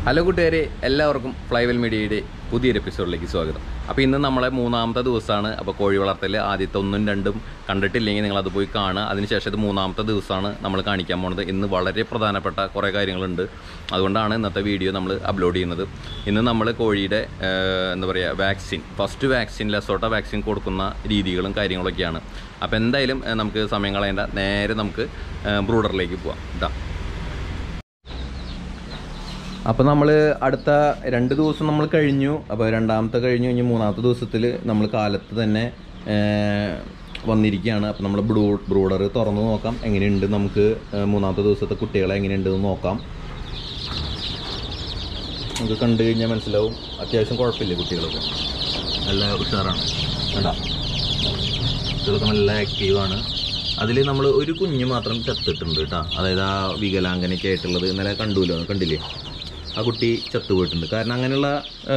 hello കൂട്ടുകാരെ എല്ലാവർക്കും ഫ്ലൈവൽ മീഡിയയുടെ പുതിയൊരു എപ്പിസോഡിലേക്ക് സ്വാഗതം അപ്പോൾ ഇന്ന് നമ്മളെ മൂന്നാമത്തെ ദിവസമാണ് അപ്പോൾ കോഴി വളർത്തൽ ആദ്യത്തെ ഒന്നും രണ്ടും കണ്ടിട്ടില്ലെങ്കിൽ നിങ്ങൾ അത് പോയി കാണുക അതിനുശേഷം ഇത് മൂന്നാമത്തെ ദിവസമാണ് നമ്മൾ കാണിക്കാൻ പോണത് ഇന്ന് വളരെ പ്രധാനപ്പെട്ട കുറേ കാര്യങ്ങളുണ്ട് അതുകൊണ്ടാണ് ഇന്നത്തെ വീഡിയോ നമ്മൾ അപ്ലോഡ് ചെയ്യുന്നത് ഇന്ന് നമ്മൾ കോഴിയുടെ ഏഹ്, എന്താ പറയുക vaccine first vaccine LaSota vaccine കൊടുക്കുന്ന രീതികളും കാര്യങ്ങളൊക്കെയാണ് അപ്പോൾ എന്തായാലും ഏഹ്, നമുക്ക് സമയം കളയേണ്ട നേരെ നമുക്ക് ബ്രൂഡറിലേക്ക് പോവാം ഇതാ അപ്പോൾ നമ്മൾ അടുത്ത രണ്ട് ദിവസം നമ്മൾ കഴിഞ്ഞു അപ്പോൾ രണ്ടാമത്തെ കഴിഞ്ഞു ഇനി മൂന്നാമത്തെ ദിവസത്തിൽ നമ്മൾ കാലത്ത് തന്നെ ഏഹ്, വന്നിരിക്കുകയാണ് അപ്പോൾ നമ്മൾ ബ്രൂ ബ്രൂഡർ തുറന്ന് നോക്കാം എങ്ങനെയുണ്ട് നമുക്ക് ഏഹ്, മൂന്നാമത്തെ ദിവസത്തെ കുട്ടികളെ എങ്ങനെയുണ്ടെന്ന് നോക്കാം നമുക്ക് കണ്ടു കഴിഞ്ഞാൽ മനസ്സിലാവും അത്യാവശ്യം കുഴപ്പമില്ല കുട്ടികളൊക്കെ നല്ല ഉഷാറാണ് കണ്ടാ കുട്ടികളൊക്കെ നല്ല ആക്റ്റീവാണ് അതിൽ നമ്മൾ ഒരു കുഞ്ഞ് മാത്രം ചത്തിട്ടുണ്ട് കേട്ടോ അതായത് ആ വികലാംഗനൊക്കെ ആയിട്ടുള്ളത് ഇന്നലെ കണ്ടുല്ലോ കണ്ടില്ലേ ആ കുട്ടി ചത്തുപോയിട്ടുണ്ട് കാരണം അങ്ങനെയുള്ള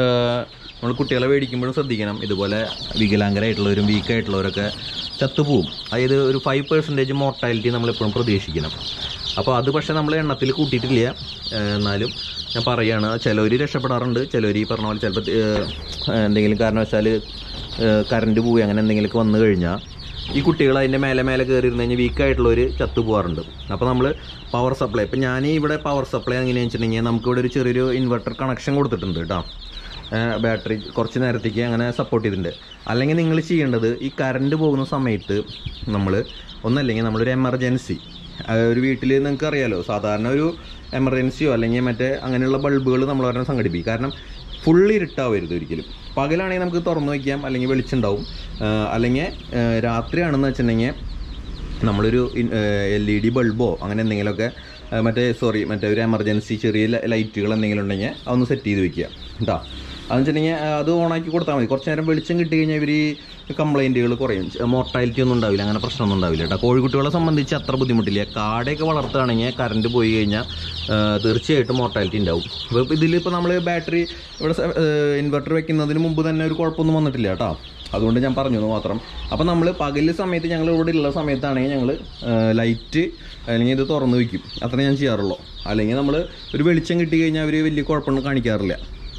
നമ്മൾ കുട്ടികളെ മേടിക്കുമ്പോഴും ശ്രദ്ധിക്കണം ഇതുപോലെ വികലാംഗരായിട്ടുള്ളവരും വീക്കായിട്ടുള്ളവരൊക്കെ ചത്തുപോകും അതായത് ഒരു ഫൈവ് പെർസെൻറ്റേജ് മോർട്ടാലിറ്റി നമ്മളെപ്പോഴും പ്രതീക്ഷിക്കണം അപ്പോൾ അത് പക്ഷേ നമ്മൾ എണ്ണത്തിൽ കൂട്ടിയിട്ടില്ല ഏഹ് എന്നാലും ഞാൻ പറയുകയാണ് ചിലവർ രക്ഷപ്പെടാറുണ്ട് ചിലവർ ഈ പറഞ്ഞ പോലെ ചിലപ്പോൾ എന്തെങ്കിലും കാരണവശാൽ കറണ്ട് പോയി അങ്ങനെ എന്തെങ്കിലുമൊക്കെ വന്നു കഴിഞ്ഞാൽ ഈ കുട്ടികൾ അതിൻ്റെ മേലെ മേലെ കയറി ഇരുന്ന് കഴിഞ്ഞാൽ വീക്കായിട്ടുള്ളവർ ചത്തു പോകാറുണ്ട് അപ്പോൾ നമ്മൾ പവർ സപ്ലൈ ഇപ്പം ഞാൻ ഇവിടെ പവർ സപ്ലൈ എങ്ങനെയാണെന്ന് വെച്ചിട്ടുണ്ടെങ്കിൽ നമുക്കിവിടെ ഒരു ചെറിയൊരു ഇൻവെർട്ടർ കണക്ഷൻ കൊടുത്തിട്ടുണ്ട് കേട്ടോ ബാറ്ററി കുറച്ച് നേരത്തേക്ക് അങ്ങനെ സപ്പോർട്ട് ചെയ്തിട്ടുണ്ട് അല്ലെങ്കിൽ നിങ്ങൾ ചെയ്യേണ്ടത് ഈ കറണ്ട് പോകുന്ന സമയത്ത് നമ്മൾ ഒന്നല്ലെങ്കിൽ നമ്മളൊരു എമർജൻസി ഒരു വീട്ടിൽ നിങ്ങൾക്ക് അറിയാലോ സാധാരണ ഒരു എമർജൻസിയോ അല്ലെങ്കിൽ മറ്റേ അങ്ങനെയുള്ള ബൾബുകൾ നമ്മൾ ഒരെണ്ണം സംഘടിപ്പിക്കും കാരണം ഫുൾ ഇരുട്ടാവരുത് ഒരിക്കലും പകലാണെങ്കിൽ നമുക്ക് തുറന്നു വയ്ക്കാം അല്ലെങ്കിൽ വെളിച്ചുണ്ടാവും അല്ലെങ്കിൽ രാത്രിയാണെന്ന് വെച്ചിട്ടുണ്ടെങ്കിൽ നമ്മളൊരു എൽ ഇ ഡി ബൾബോ അങ്ങനെ എന്തെങ്കിലുമൊക്കെ ആ, മറ്റേ സോറി മറ്റേ ഒരു എമർജൻസി ചെറിയ ല- ലൈറ്റുകൾ എന്തെങ്കിലും ഉണ്ടെങ്കിൽ അതൊന്ന് സെറ്റ് ചെയ്ത് വെക്കുക കേട്ടോ അതെന്ന് വെച്ചിട്ടുണ്ടെങ്കിൽ അത് ഓണാക്കി കൊടുത്താൽ മതി കുറച്ച് നേരം വെളിച്ചം കിട്ടി കഴിഞ്ഞാൽ ഇവർ ഈ കംപ്ലൈൻറ്റുകൾ കുറയും മോർട്ടാലിറ്റി ഒന്നും ഉണ്ടാവില്ല അങ്ങനെ പ്രശ്നമൊന്നും ഉണ്ടാവില്ല കേട്ടോ കോഴിക്കുട്ടികളെ സംബന്ധിച്ച് അത്ര ബുദ്ധിമുട്ടില്ല കാടയൊക്കെ വളർത്തുകയാണെങ്കിൽ കറണ്ട് പോയി കഴിഞ്ഞാൽ ആ, തീർച്ചയായിട്ടും മോർട്ടാലിറ്റി ഉണ്ടാവും അപ്പോൾ ഇതിലിപ്പോൾ നമ്മൾ ബാറ്ററി ഇവിടെ ഇൻവെർട്ടർ വെക്കുന്നതിന് മുമ്പ് തന്നെ ഒരു കുഴപ്പമൊന്നും വന്നിട്ടില്ല കേട്ടോ അതുകൊണ്ട് ഞാൻ പറഞ്ഞു എന്ന് മാത്രം അപ്പോൾ നമ്മൾ പകൽ സമയത്ത് ഞങ്ങൾ ഇവിടെ ഉള്ള സമയത്താണെങ്കിൽ ഞങ്ങൾ ലൈറ്റ് അല്ലെങ്കിൽ ഇത് തുറന്നു വയ്ക്കും അത്ര ഞാൻ ചെയ്യാറുള്ളൂ അല്ലെങ്കിൽ നമ്മൾ ഒരു വെളിച്ചം കിട്ടി കഴിഞ്ഞാൽ അവർ വലിയ കുഴപ്പമൊന്നും കാണിക്കാറില്ല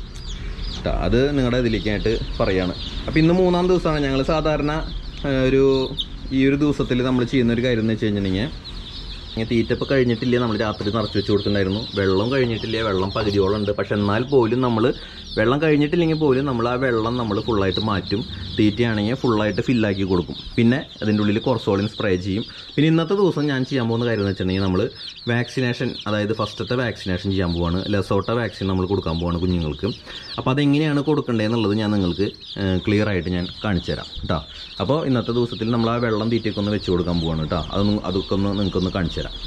ട്ടാ, അത് നിങ്ങളുടെ ഇതിലേക്കായിട്ട് പറയാണ് അപ്പോൾ ഇന്ന് മൂന്നാം ദിവസമാണ് ഞങ്ങൾ സാധാരണ ആ, ഒരു ഈ ഒരു ദിവസത്തിൽ നമ്മൾ ചെയ്യുന്ന ഒരു കാര്യം എന്ന് വെച്ച് കഴിഞ്ഞിട്ടുണ്ടെങ്കിൽ ഇങ്ങനെ തീറ്റ ഇപ്പോൾ കഴിഞ്ഞിട്ടില്ല നമ്മൾ രാത്രി നിറച്ച് വെച്ച് കൊടുത്തിട്ടുണ്ടായിരുന്നു വെള്ളം കഴിഞ്ഞിട്ടില്ല വെള്ളം പകുതിയോളം ഉണ്ട് പക്ഷെ എന്നാൽ പോലും നമ്മൾ വെള്ളം കഴിഞ്ഞിട്ടില്ലെങ്കിൽ പോലും നമ്മൾ ആ വെള്ളം നമ്മൾ ഫുള്ളായിട്ട് മാറ്റും തീറ്റയാണെങ്കിൽ ഫുള്ളായിട്ട് ഫില്ലാക്കി കൊടുക്കും പിന്നെ അതിൻ്റെ ഉള്ളിൽ കുറച്ചോളിൻ സ്പ്രേ ചെയ്യും പിന്നെ ഇന്നത്തെ ദിവസം ഞാൻ ചെയ്യാൻ പോകുന്ന കാര്യം എന്ന് വെച്ചിട്ടുണ്ടെങ്കിൽ നമ്മൾ വാക്സിനേഷൻ അതായത് ഫസ്റ്റത്തെ വാക്സിനേഷൻ ചെയ്യാൻ പോവാണ് ലെസോട്ട വാക്സിൻ നമ്മൾ കൊടുക്കാൻ പോവാണ് കുഞ്ഞുങ്ങൾക്ക് അപ്പോൾ അതെങ്ങനെയാണ് കൊടുക്കേണ്ടതെന്നുള്ളത് ഞാൻ നിങ്ങൾക്ക് ക്ലിയർ ആയിട്ട് ഞാൻ കാണിച്ചു തരാം കേട്ടോ അപ്പോൾ ഇന്നത്തെ ദിവസത്തിൽ നമ്മൾ ആ വെള്ളം തീറ്റയൊക്കെ ഒന്ന് വെച്ച് കൊടുക്കാൻ പോവാണ് കേട്ടോ അതൊന്ന് അതൊക്കെ ഒന്ന് നിങ്ങൾക്കൊന്ന് കാണിച്ചു തരാം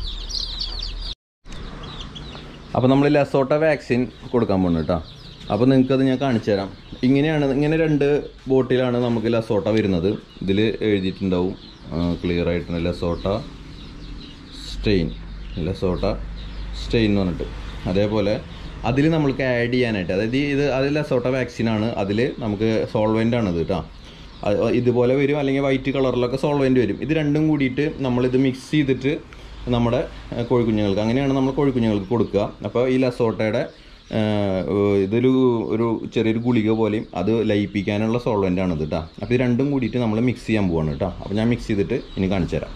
അപ്പോൾ നമ്മൾ ലെസോട്ട വാക്സിൻ കൊടുക്കാൻ പോകുന്നത് കേട്ടോ അപ്പോൾ നിങ്ങൾക്കത് ഞാൻ കാണിച്ചു തരാം ഇങ്ങനെയാണ് ഇങ്ങനെ രണ്ട് ബോട്ടിലാണ് നമുക്ക് ലസോട്ട വരുന്നത് ഇതിൽ എഴുതിയിട്ടുണ്ടാവും ക്ലിയർ ആയിട്ട് ലസോട്ട സ്റ്റെയിൻ ലസോട്ട സ്റ്റെയിൻ എന്ന് പറഞ്ഞിട്ട് അതേപോലെ അതിൽ നമ്മൾക്ക് ആഡ് ചെയ്യാനായിട്ട് അതായത് ഈ ഇത് അത് ലസോട്ട വാക്സിനാണ് അതിൽ നമുക്ക് സോൾവെൻ്റ് ആണത് കേട്ടോ അത് ഇതുപോലെ വരും അല്ലെങ്കിൽ വൈറ്റ് കളറിലൊക്കെ സോൾവെൻ്റ് വരും ഇത് രണ്ടും കൂടിയിട്ട് നമ്മളിത് മിക്സ് ചെയ്തിട്ട് നമ്മുടെ ഏഹ്, കോഴിക്കുഞ്ഞുങ്ങൾക്ക് അങ്ങനെയാണ് നമ്മൾ കോഴിക്കുഞ്ഞുങ്ങൾക്ക് കൊടുക്കുക അപ്പോൾ ഈ ലസോട്ടയുടെ ഏഹ്, ഇതൊരു ഒരു ചെറിയൊരു ഗുളിക പോലെയും അത് ലയിപ്പിക്കാനുള്ള സോൾവെൻ്റ് ആണ് ഇത് കേട്ടോ അപ്പോൾ ഇത് രണ്ടും കൂടിയിട്ട് നമ്മൾ മിക്സ് ചെയ്യാൻ പോവാണ് കേട്ടോ അപ്പോൾ ഞാൻ മിക്സ് ചെയ്തിട്ട് ഇനി കാണിച്ചു തരാം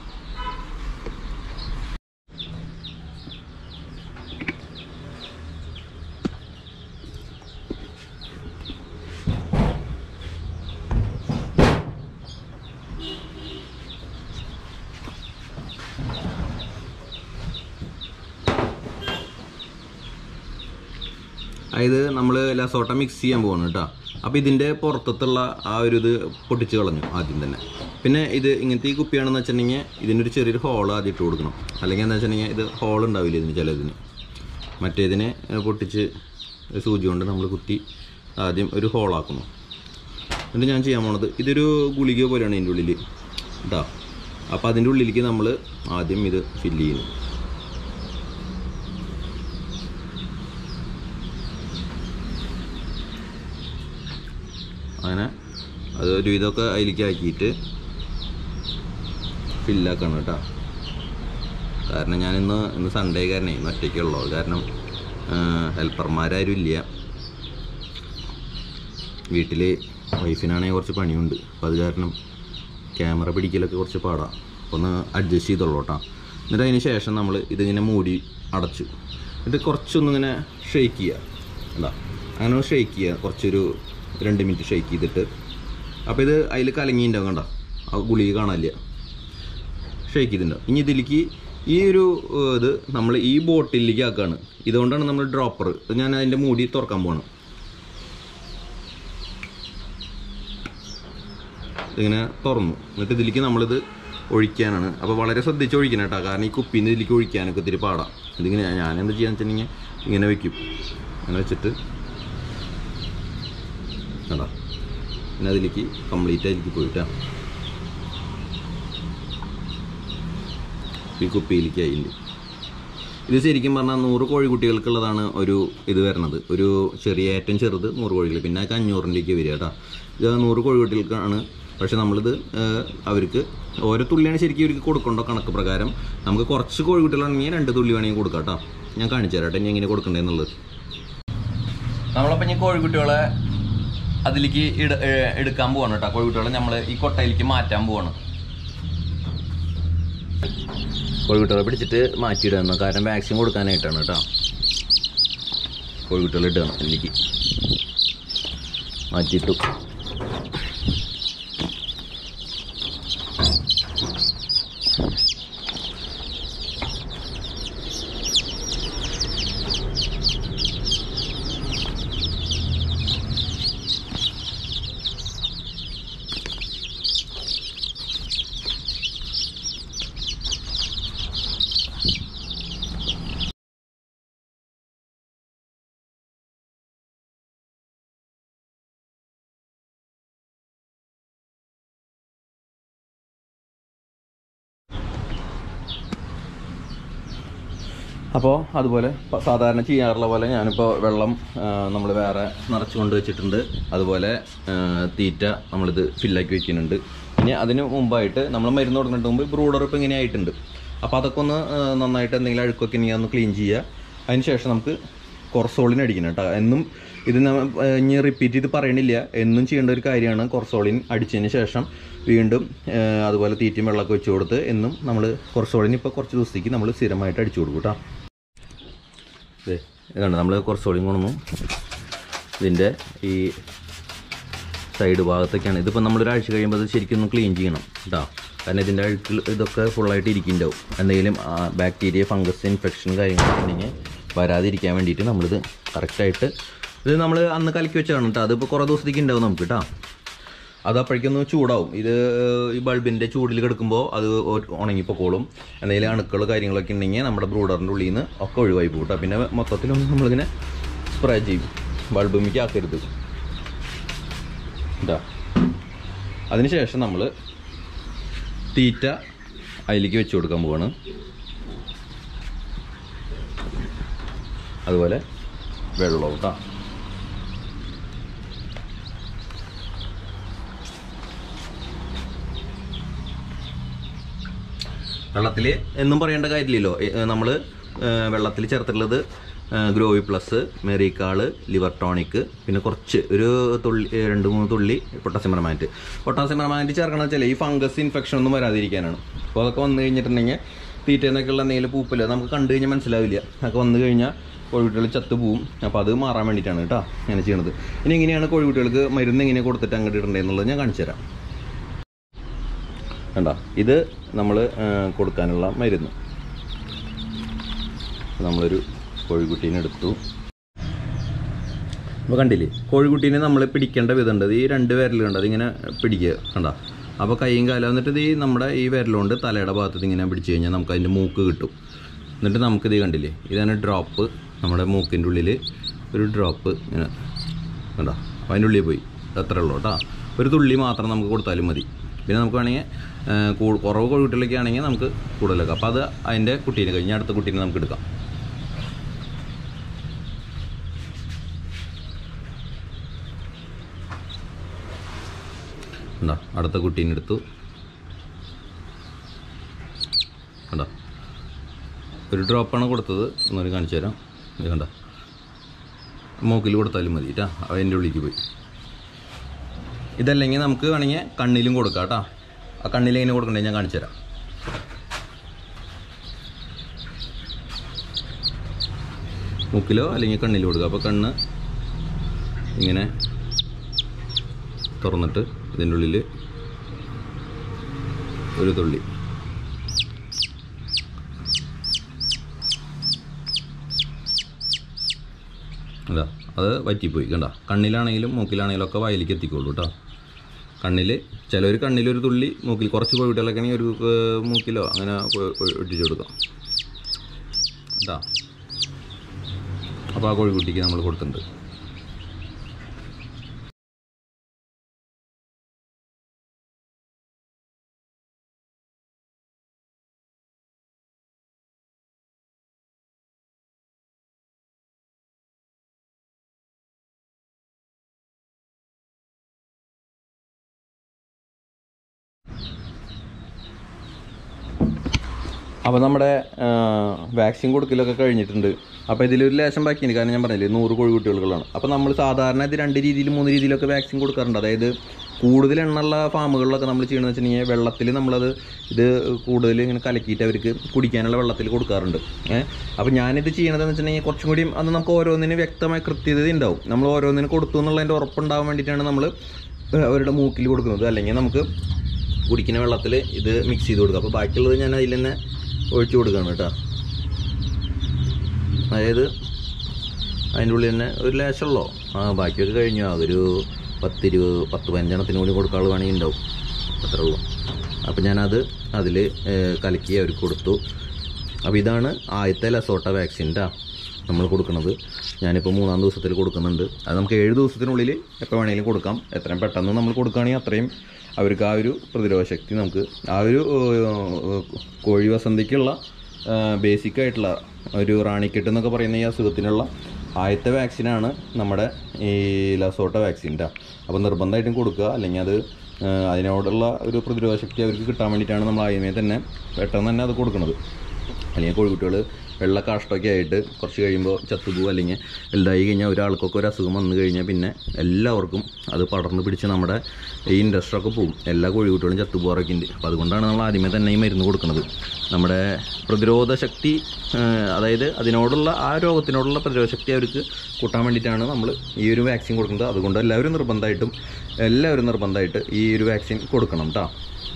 അതായത് നമ്മൾ ലസോട്ട മിക്സ് ചെയ്യാൻ പോവാണ് കേട്ടോ അപ്പോൾ ഇതിൻ്റെ പുറത്തുള്ള ആ ഒരു ഇത് പൊട്ടിച്ച് കളഞ്ഞു ആദ്യം തന്നെ പിന്നെ ഇത് ഇങ്ങനത്തെ ഈ കുപ്പിയാണെന്ന് വെച്ചിട്ടുണ്ടെങ്കിൽ ഇതിനൊരു ചെറിയൊരു ഹോൾ ആദ്യം ഇട്ട് കൊടുക്കണം അല്ലെങ്കിൽ എന്താ വെച്ചിട്ടുണ്ടെങ്കിൽ ഇത് ഹോൾ ഉണ്ടാവില്ല ഇതിന് ചിലതിന് മറ്റേതിനെ ഏഹ്, പൊട്ടിച്ച് സൂചി കൊണ്ട് നമ്മൾ കുത്തി ആദ്യം ഒരു ഹോളാക്കുന്നു എന്നിട്ട് ഞാൻ ചെയ്യാൻ പോണത് ഇതൊരു ഗുളിക പോലെയാണ് ഇതിൻ്റെ ഉള്ളിൽ കേട്ടോ അപ്പോൾ അതിൻ്റെ ഉള്ളിലേക്ക് നമ്മൾ ആദ്യം ഇത് ഫില്ല് ചെയ്യുന്നു അങ്ങനെ അത് ഒരു ഇതൊക്കെ അതിലേക്ക് ആക്കിയിട്ട് ഫില്ലാക്കണം കേട്ടോ കാരണം ഞാൻ ഇന്ന് ഇന്ന് സൺഡേ കാരണേ ഇന്ന് ഒറ്റയ്ക്കുള്ളൂ കാരണം ഹെൽപ്പർമാരാരും ഇല്ല വീട്ടിൽ വൈഫിനാണെങ്കിൽ കുറച്ച് പണിയുണ്ട് അപ്പോൾ അത് കാരണം ക്യാമറ പിടിക്കലൊക്കെ കുറച്ച് പാടാണ് അപ്പോൾ ഒന്ന് അഡ്ജസ്റ്റ് ചെയ്തോളൂ കേട്ടോ എന്നിട്ട് അതിന് ശേഷം നമ്മൾ ഇതിങ്ങനെ മൂടി അടച്ചു എന്നിട്ട് കുറച്ചൊന്നിങ്ങനെ ഷെയ്ക്ക് ചെയ്യുക എന്താ അങ്ങനെ ഒന്ന് ഷെയ്ക്ക് ചെയ്യുക കുറച്ചൊരു രണ്ട് മിനിറ്റ് ഷെയ്ക്ക് ചെയ്തിട്ട് അപ്പോൾ ഇത് അതിൽ കലങ്ങിയിട്ടുണ്ടാവും കണ്ടോ ആ ഗുളിക കാണാനില്ല ഷെയ്ക്ക് ചെയ്തിട്ടുണ്ടാവും ഇനി ഇതിലേക്ക് ഈ ഒരു ഏഹ്, ഇത് നമ്മൾ ഈ ബോട്ടിലേക്ക് ആക്കുകയാണ് ഇതുകൊണ്ടാണ് നമ്മൾ ഡ്രോപ്പർ ഞാൻ അതിൻ്റെ മൂടി തുറക്കാൻ പോവാണ് ഇങ്ങനെ തുറന്നു എന്നിട്ട് ഇതിലേക്ക് നമ്മളിത് ഒഴിക്കാനാണ് അപ്പോൾ വളരെ ശ്രദ്ധിച്ച് ഒഴിക്കണം കേട്ടോ കാരണം ഈ കുപ്പിയിൽ നിന്ന് ഇതിലേക്ക് ഒഴിക്കാനൊക്കെ ഒത്തിരി പാടാം ഇതിങ്ങനെ ഞാൻ എന്താ ചെയ്യാന്ന് വെച്ചിട്ടുണ്ടെങ്കിൽ ഇങ്ങനെ വെക്കും അങ്ങനെ വെച്ചിട്ട് കണ്ടോ പിന്നെ അതിലേക്ക് കംപ്ലീറ്റ് അതിലേക്ക് പോയിട്ടാ ഈ കുപ്പിയിലേക്ക് അതിൻ്റെ ഇത് ശരിക്കും പറഞ്ഞാൽ നൂറ് കോഴിക്കുട്ടികൾക്കുള്ളതാണ് ഒരു ഇത് വരണത് ഒരു ചെറിയ ഏറ്റവും ചെറുത് നൂറ് കോഴികൾ പിന്നെ അതൊക്കെ അഞ്ഞൂറിൻ്റെക്ക് വരിക കേട്ടോ ഇത് നൂറ് കോഴിക്കുട്ടികൾക്കാണ് പക്ഷെ നമ്മളിത് ഏഹ്, അവർക്ക് ഓരോ തുള്ളിയാണ് ശരിക്കും ഇവർക്ക് കൊടുക്കേണ്ട കണക്ക് പ്രകാരം നമുക്ക് കുറച്ച് കോഴിക്കുട്ടികളാണെങ്കിൽ രണ്ട് തുള്ളി വേണമെങ്കിൽ കൊടുക്കാം കേട്ടോ ഞാൻ കാണിച്ചു തരാം കേട്ടോ ഇനി എങ്ങനെ കൊടുക്കണ്ടേന്നുള്ളത് നമ്മളപ്പോൾ ഇനി കോഴിക്കുട്ടികളെ അതിലേക്ക് ഇട ഏഹ്, എടുക്കാൻ പോവാണ് കേട്ടോ കോഴിക്കുട്ടികളെ നമ്മൾ ഈ കൊട്ടയിലേക്ക് മാറ്റാൻ പോവാണ് കോഴിക്കുട്ടികളെ പിടിച്ചിട്ട് മാറ്റിയിടുന്നു കാരണം വാക്സിൻ കൊടുക്കാനായിട്ടാണ് കേട്ടോ കോഴിക്കുട്ടികളെ ഇടണം എനിക്ക് മാറ്റിയിട്ടു അപ്പോൾ അതുപോലെ പ- സാധാരണ ചെയ്യാറുള്ള പോലെ ഞാനിപ്പോൾ വെള്ളം നമ്മൾ വേറെ നിറച്ച് കൊണ്ട് വെച്ചിട്ടുണ്ട് അതുപോലെ ആ, തീറ്റ നമ്മളിത് ഫില്ലാക്കി വെക്കുന്നുണ്ട് ഇനി അതിന് മുമ്പായിട്ട് നമ്മൾ മരുന്ന് തുടങ്ങുന്നതിന് മുമ്പ് ബ്രൂഡർ ഇപ്പോൾ ഇങ്ങനെ ആയിട്ടുണ്ട് അപ്പോൾ അതൊക്കെ ഒന്ന് ആ, നന്നായിട്ട് എന്തെങ്കിലും അഴുക്കൊക്കെ ഇനി ഒന്ന് ക്ലീൻ ചെയ്യുക അതിന് ശേഷം നമുക്ക് കൊറസോളിൻ അടിക്കണം കേട്ടോ എന്നും ഇത് നമ്മ ആ, ഇനി റിപ്പീറ്റ് ചെയ്ത് പറയണില്ല എന്നും ചെയ്യേണ്ട ഒരു കാര്യമാണ് കൊറസോളിൻ അടിച്ചതിന് ശേഷം വീണ്ടും ആ, അതുപോലെ തീറ്റയും വെള്ളമൊക്കെ വെച്ച് കൊടുത്ത് എന്നും നമ്മൾ കൊറസോളിൻ ഇപ്പോൾ കുറച്ച് ദിവസത്തേക്ക് നമ്മൾ സ്ഥിരമായിട്ട് അടിച്ചു കൊടുക്കും കേട്ടോ ഇതേ ഇതാണ് നമ്മൾ കുറച്ചുകൂടി കൊണ്ടു ഇതിൻ്റെ ഈ സൈഡ് ഭാഗത്തൊക്കെയാണ് ഇതിപ്പോൾ നമ്മളൊരാഴ്ച കഴിയുമ്പോൾ അത് ശരിക്കും ഒന്ന് ക്ലീൻ ചെയ്യണം കേട്ടോ കാരണം ഇതിൻ്റെ അഴുക്കിൽ ഇതൊക്കെ ഫുള്ളായിട്ട് ഇരിക്കുന്നുണ്ടാവും എന്തെങ്കിലും ബാക്ടീരിയ ഫംഗസ് ഇൻഫെക്ഷൻ കാര്യങ്ങളൊക്കെ ഉണ്ടെങ്കിൽ വരാതിരിക്കാൻ വേണ്ടിയിട്ട് നമ്മളിത് കറക്റ്റായിട്ട് ഇത് നമ്മൾ അന്ന് കലക്കി വെച്ചതാണ് കേട്ടോ അതിപ്പോൾ കുറേ ദിവസത്തേക്ക് ഉണ്ടാവും നമുക്ക് കേട്ടോ അത് അപ്പോഴേക്കൊന്ന് ചൂടാവും ഇത് ഈ ബൾബിൻ്റെ ചൂടിൽ കിടക്കുമ്പോൾ അത് ഒ- ഉണങ്ങിപ്പോക്കോളും എന്തെങ്കിലും അണുക്കൾ കാര്യങ്ങളൊക്കെ ഉണ്ടെങ്കിൽ നമ്മുടെ ബ്രൂഡറിൻ്റെ ഉള്ളിൽ നിന്ന് ഒക്കെ ഒഴിവായി പോകും കേട്ടോ പിന്നെ മൊത്തത്തിലൊന്നും നമ്മളിങ്ങനെ സ്പ്രേ ചെയ്യും ബൾബുമിക്ക് ആക്കരുത് ഇതാ അതിനുശേഷം നമ്മൾ തീറ്റ അതിലേക്ക് വെച്ച് കൊടുക്കാൻ പോവാണ് അതുപോലെ വെള്ളവും കേട്ടോ വെള്ളത്തിൽ എന്നും പറയേണ്ട കാര്യമില്ലല്ലോ നമ്മൾ വെള്ളത്തിൽ ചേർത്തിട്ടുള്ളത് ഗ്രോവി പ്ലസ് മെറിക്കാള് ലിവർ ടോണിക് പിന്നെ കുറച്ച് ഒരു തുള്ളി ഏ, രണ്ട് മൂന്ന് തുള്ളി പൊട്ടാസ്യം പെർമാനറ്റ് പൊട്ടാസ്യം പെർമാനറ്റ് ചേർക്കണമെന്ന് വെച്ചാൽ ഈ ഫംഗസ് ഇൻഫെക്ഷൻ ഒന്നും വരാതിരിക്കാനാണ് അപ്പോൾ അതൊക്കെ വന്നു കഴിഞ്ഞിട്ടുണ്ടെങ്കിൽ തീറ്റേന്നൊക്കെയുള്ള എന്തെങ്കിലും പൂപ്പില്ല നമുക്ക് കണ്ടു കഴിഞ്ഞാൽ മനസ്സിലാവില്ല അതൊക്കെ വന്നു കഴിഞ്ഞാൽ കോഴിക്കുട്ടികൾ ചത്തു പോവും അപ്പോൾ അത് മാറാൻ വേണ്ടിയിട്ടാണ് കേട്ടോ അങ്ങനെ ചെയ്യണത് ഇനി എങ്ങനെയാണ് കോഴിക്കുട്ടികൾക്ക് മരുന്ന് എങ്ങനെ കൊടുത്തിട്ട് അങ്ങോട്ട് ഇടേണ്ടതെന്നുള്ളത് ഞാൻ കാണിച്ചു തരാം കണ്ട ഇത് നമ്മൾ കൊടുക്കാനുള്ള മരുന്ന് നമ്മളൊരു കോഴിക്കുട്ടീനെ എടുത്തു അപ്പോൾ കണ്ടില്ലേ കോഴിക്കുട്ടീനെ നമ്മൾ പിടിക്കേണ്ട വിധമുണ്ട് ഈ രണ്ട് വിരലുണ്ട് അതിങ്ങനെ പിടിക്കുക കണ്ട അപ്പോൾ കൈയും കാലം എന്നിട്ട് ഇത് ഈ നമ്മുടെ ഈ വിരലുകൊണ്ട് തലയുടെ ഭാഗത്ത് ഇങ്ങനെ പിടിച്ചു കഴിഞ്ഞാൽ നമുക്ക് അതിൻ്റെ മൂക്ക് കിട്ടും എന്നിട്ട് നമുക്കിത് കണ്ടില്ലേ ഇതാണ് ഡ്രോപ്പ് നമ്മുടെ മൂക്കിൻ്റെ ഉള്ളിൽ ഒരു ഡ്രോപ്പ് ഇങ്ങനെ കണ്ടോ അപ്പോൾ അതിൻ്റെ ഉള്ളിൽ പോയി അത്രേ ഉള്ളൂ കേട്ടോ ഒരു തുള്ളി മാത്രം നമുക്ക് കൊടുത്താലും മതി പിന്നെ നമുക്ക് വേണമെങ്കിൽ ഏഹ്, കൂ- കുറവ് കോഴിക്കുട്ടികളൊക്കെ ആണെങ്കിൽ നമുക്ക് കൂടുതലൊക്കെ അപ്പോൾ അത് അതിൻ്റെ കുട്ടീനെ കഴിഞ്ഞ് അടുത്ത കുട്ടീനെ നമുക്ക് എടുക്കാം കണ്ടോ അടുത്ത കുട്ടീനെ എടുത്തു കണ്ടോ ഒരു ഡ്രോപ്പാണ് കൊടുത്തത് എന്നൊരു കാണിച്ചു തരാം ഇത് കണ്ടോ മൂക്കിൽ കൊടുത്താലും മതി കേട്ടോ അതിൻ്റെ ഉള്ളിലേക്ക് പോയി ഇതല്ലെങ്കിൽ നമുക്ക് വേണമെങ്കിൽ കണ്ണിലും കൊടുക്കാം കേട്ടോ ആ കണ്ണിൽ എങ്ങനെ കൊടുക്കണ്ടേ ഞാൻ കാണിച്ചു തരാം മൂക്കിലോ അല്ലെങ്കിൽ കണ്ണിലോ കൊടുക്കുക അപ്പോൾ കണ്ണ് ഇങ്ങനെ തുറന്നിട്ട് ഇതിൻ്റെ ഉള്ളിൽ ഒരു തുള്ളി അതാ അത് വറ്റിപ്പോയി കണ്ട കണ്ണിലാണെങ്കിലും മൂക്കിലാണെങ്കിലും ഒക്കെ വായിലേക്ക് എത്തിക്കോളൂ കേട്ടോ കണ്ണിൽ ചിലർ കണ്ണിലൊരു തുള്ളി മൂക്കിൽ കുറച്ച് കോഴിക്കുട്ടികളൊക്കെ ആണെങ്കിൽ ഒരു ഏർ, മൂക്കിലോ അങ്ങനെ കൊ- ഒ- ഒട്ടിച്ച് കൊടുക്കാം കേട്ടോ അപ്പോൾ ആ കോഴിക്കുട്ടിക്ക് നമ്മൾ കൊടുത്തിട്ടുണ്ട് അപ്പോൾ നമ്മുടെ വാക്സിൻ കൊടുക്കലൊക്കെ കഴിഞ്ഞിട്ടുണ്ട് അപ്പോൾ ഇതിലൊരു ലേശം ബാക്കിയുണ്ട് കാരണം ഞാൻ പറഞ്ഞില്ലേ നൂറ് കോഴിക്കുട്ടികൾക്കുള്ളതാണ് അപ്പോൾ നമ്മൾ സാധാരണ ഇത് രണ്ട് രീതിയിൽ മൂന്ന് രീതിയിലൊക്കെ വാക്സിൻ കൊടുക്കാറുണ്ട് അതായത് കൂടുതൽ എണ്ണുള്ള ഫാമുകളിലൊക്കെ നമ്മൾ ചെയ്യണമെന്ന് വെച്ചിട്ടുണ്ടെങ്കിൽ വെള്ളത്തിൽ നമ്മളത് ഇത് കൂടുതൽ ഇങ്ങനെ കലക്കിയിട്ട് അവർക്ക് കുടിക്കാനുള്ള വെള്ളത്തിൽ കൊടുക്കാറുണ്ട് ഏഹ് അപ്പോൾ ഞാനിത് ചെയ്യണതെന്ന് വെച്ചിട്ടുണ്ടെങ്കിൽ കുറച്ചും കൂടിയും അത് നമുക്ക് ഓരോന്നിന് വ്യക്തമായ കൃത്യത ഉണ്ടാവും നമ്മൾ ഓരോന്നിന് കൊടുത്തു എന്നുള്ളതിൻ്റെ ഉറപ്പുണ്ടാവാൻ വേണ്ടിയിട്ടാണ് നമ്മൾ അവരുടെ മൂക്കിൽ കൊടുക്കുന്നത് അല്ലെങ്കിൽ നമുക്ക് കുടിക്കുന്ന വെള്ളത്തിൽ ഇത് മിക്സ് ചെയ്ത് കൊടുക്കുക അപ്പോൾ ബാക്കിയുള്ളത് ഞാൻ അതിൽ തന്നെ ഒഴിച്ചു കൊടുക്കുകയാണ് കേട്ടോ അതായത് അതിൻ്റെ ഉള്ളിൽ തന്നെ ഒരു ലേശമുള്ളോ ആ ബാക്കിയൊക്കെ കഴിഞ്ഞു അതൊരു പത്തിരുപത് പത്ത് പതിനഞ്ചെണ്ണത്തിന് കൂടി കൊടുക്കാനുള്ള വേണമെങ്കിൽ ഉണ്ടാവും അത്രേ ഉള്ളൂ അപ്പോൾ ഞാനത് അതിൽ കലക്കി അവർക്ക് കൊടുത്തു അപ്പോൾ ഇതാണ് ആദ്യത്തെ ലസോട്ട വാക്സിൻ ട്ടാ നമ്മൾ കൊടുക്കുന്നത് ഞാനിപ്പോൾ മൂന്നാം ദിവസത്തിൽ കൊടുക്കുന്നുണ്ട് അത് നമുക്ക് ഏഴ് ദിവസത്തിനുള്ളിൽ എപ്പോൾ വേണമെങ്കിലും കൊടുക്കാം എത്രയും പെട്ടെന്ന് നമ്മൾ കൊടുക്കുകയാണെങ്കിൽ അത്രയും അവർക്ക് ആ ഒരു പ്രതിരോധ ശക്തി നമുക്ക് ആ ഒരു ഏഹ്, കോഴി വസന്തിക്കുള്ള ബേസിക് ആയിട്ടുള്ള ഒരു റാണിക്കെട്ട് എന്നൊക്കെ പറയുന്ന ഈ അസുഖത്തിനുള്ള ആദ്യത്തെ വാക്സിനാണ് നമ്മുടെ ഈ ലസോട്ട വാക്സിൻ്റെ അപ്പോൾ നിർബന്ധമായിട്ടും കൊടുക്കുക അല്ലെങ്കിൽ അത് ആ, അതിനോടുള്ള ഒരു പ്രതിരോധ ശക്തി അവർക്ക് കിട്ടാൻ വേണ്ടിയിട്ടാണ് നമ്മൾ ആദ്യമേ തന്നെ പെട്ടെന്ന് തന്നെ അത് കൊടുക്കുന്നത് അല്ലെങ്കിൽ കോഴിക്കുട്ടികൾ വെള്ള കാഷ്ടമൊക്കെ ആയിട്ട് കുറച്ച് കഴിയുമ്പോൾ ചത്തുപോകും അല്ലെങ്കിൽ വലുതായി കഴിഞ്ഞാൽ ഒരാൾക്കൊക്കെ ഒരു അസുഖം വന്നു കഴിഞ്ഞാൽ പിന്നെ എല്ലാവർക്കും അത് പടർന്ന് പിടിച്ച് നമ്മുടെ ഈ ഇൻഡസ്ട്രിയൊക്കെ പോകും എല്ലാ കോഴിക്കുട്ടികളും ചത്തുപോകാറൊക്കെ ഉണ്ട് അപ്പോൾ അതുകൊണ്ടാണ് നമ്മൾ ആദ്യമേ തന്നെ ഈ മരുന്ന് കൊടുക്കുന്നത് നമ്മുടെ പ്രതിരോധ ശക്തി ആ, അതായത് അതിനോടുള്ള ആ രോഗത്തിനോടുള്ള പ്രതിരോധ ശക്തി അവർക്ക് കൂട്ടാൻ വേണ്ടിയിട്ടാണ് നമ്മൾ ഈ ഒരു വാക്സിൻ കൊടുക്കുന്നത് അതുകൊണ്ട് എല്ലാവരും നിർബന്ധമായിട്ടും എല്ലാവരും നിർബന്ധമായിട്ട് ഈ ഒരു വാക്സിൻ കൊടുക്കണം കേട്ടോ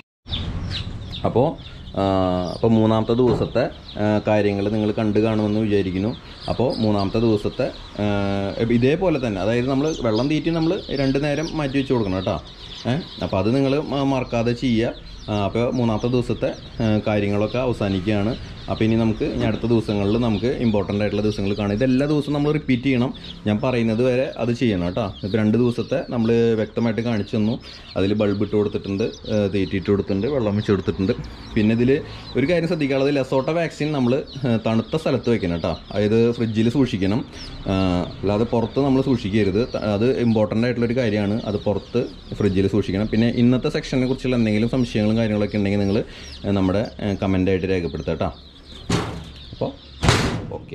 അപ്പോൾ അപ്പോൾ മൂന്നാമത്തെ ദിവസത്തെ കാര്യങ്ങൾ നിങ്ങൾ കണ്ടു കാണുമെന്ന് വിചാരിക്കുന്നു അപ്പോൾ മൂന്നാമത്തെ ദിവസത്തെ ആ, ഇതേപോലെ തന്നെ അതായത് നമ്മൾ വെള്ളം തീറ്റി നമ്മൾ രണ്ട് നേരം മാറ്റി വെച്ച് കൊടുക്കണം കേട്ടോ ഏഹ് അപ്പോൾ അത് നിങ്ങൾ മറക്കാതെ ചെയ്യുക അപ്പോൾ മൂന്നാമത്തെ ദിവസത്തെ ആ, കാര്യങ്ങളൊക്കെ അവസാനിക്കുകയാണ് അപ്പോൾ ഇനി നമുക്ക് ഇനി അടുത്ത ദിവസങ്ങളിൽ നമുക്ക് ഇമ്പോർട്ടൻ്റ് ആയിട്ടുള്ള ദിവസങ്ങൾ കാണാം ഇതെല്ലാ ദിവസവും നമ്മൾ റിപ്പീറ്റ് ചെയ്യണം ഞാൻ പറയുന്നത് വരെ അത് ചെയ്യണം കേട്ടോ ഇപ്പോൾ രണ്ട് ദിവസത്തെ നമ്മൾ വ്യക്തമായിട്ട് കാണിച്ചു തന്നു അതിൽ ബൾബ് ഇട്ട് കൊടുത്തിട്ടുണ്ട് ആ, തീറ്റിയിട്ട് കൊടുത്തിട്ടുണ്ട് വെള്ളം വെച്ച് കൊടുത്തിട്ടുണ്ട് പിന്നെ ഇതിൽ ഒരു കാര്യം ശ്രദ്ധിക്കാനുള്ളത് ലെസോട്ട വാക്സിൻ നമ്മൾ തണുത്ത സ്ഥലത്ത് വെക്കണം കേട്ടോ അതായത് ഫ്രിഡ്ജിൽ സൂക്ഷിക്കണം ആ, അല്ലാതെ പുറത്ത് നമ്മൾ സൂക്ഷിക്കരുത് ത- അത് ഇമ്പോർട്ടൻ്റ് ആയിട്ടുള്ളൊരു കാര്യമാണ് അത് പുറത്ത് ഫ്രിഡ്ജിൽ സൂക്ഷിക്കണം പിന്നെ ഇന്നത്തെ സെക്ഷനെ കുറിച്ചുള്ള എന്തെങ്കിലും സംശയങ്ങളും കാര്യങ്ങളൊക്കെ ഉണ്ടെങ്കിൽ നിങ്ങൾ നമ്മുടെ കമൻ്റായിട്ട് രേഖപ്പെടുത്താം കേട്ടോ അപ്പോൾ ഓക്കെ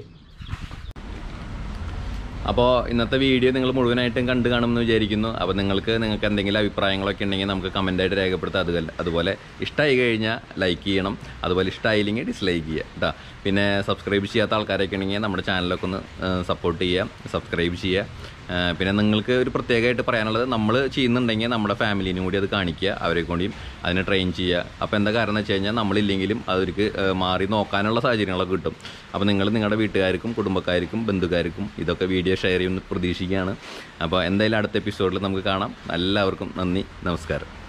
അപ്പോൾ ഇന്നത്തെ വീഡിയോ നിങ്ങൾ മുഴുവനായിട്ടും കണ്ടു കാണുമെന്ന് വിചാരിക്കുന്നു അപ്പോൾ നിങ്ങൾക്ക് നിങ്ങൾക്ക് എന്തെങ്കിലും അഭിപ്രായങ്ങളൊക്കെ ഉണ്ടെങ്കിൽ നമുക്ക് കമൻ്റായിട്ട് രേഖപ്പെടുത്താം അതുപോലെ അതുപോലെ ഇഷ്ടമായി കഴിഞ്ഞാൽ ലൈക്ക് ചെയ്യണം അതുപോലെ ഇഷ്ടമായില്ലെങ്കിൽ ഡിസ്ലൈക്ക് ചെയ്യുക കേട്ടോ പിന്നെ സബ്സ്ക്രൈബ് ചെയ്യാത്ത ആൾക്കാരൊക്കെ ഉണ്ടെങ്കിൽ നമ്മുടെ ചാനലൊക്കെ ഒന്ന് സപ്പോർട്ട് ചെയ്യുക സബ്സ്ക്രൈബ് ചെയ്യുക ആ, പിന്നെ നിങ്ങൾക്ക് ഒരു പ്രത്യേകമായിട്ട് പറയാനുള്ളത് നമ്മൾ ചെയ്യുന്നുണ്ടെങ്കിൽ നമ്മുടെ ഫാമിലിനും കൂടി അത് കാണിക്കുക അവരെ കൂടിയും അതിനെ ട്രെയിൻ ചെയ്യുക അപ്പോൾ എന്താ കാരണം എന്ന് വെച്ച് കഴിഞ്ഞാൽ നമ്മളില്ലെങ്കിലും അവർക്ക് ആ, മാറി നോക്കാനുള്ള സാഹചര്യങ്ങളൊക്കെ കിട്ടും അപ്പോൾ നിങ്ങൾ നിങ്ങളുടെ വീട്ടുകാർക്കും കുടുംബക്കാർക്കും ബന്ധുക്കാർക്കും ഇതൊക്കെ വീഡിയോ ഷെയർ ചെയ്യുമെന്ന് പ്രതീക്ഷിക്കുകയാണ് അപ്പോൾ എന്തായാലും അടുത്ത എപ്പിസോഡിൽ നമുക്ക് കാണാം എല്ലാവർക്കും നന്ദി നമസ്കാരം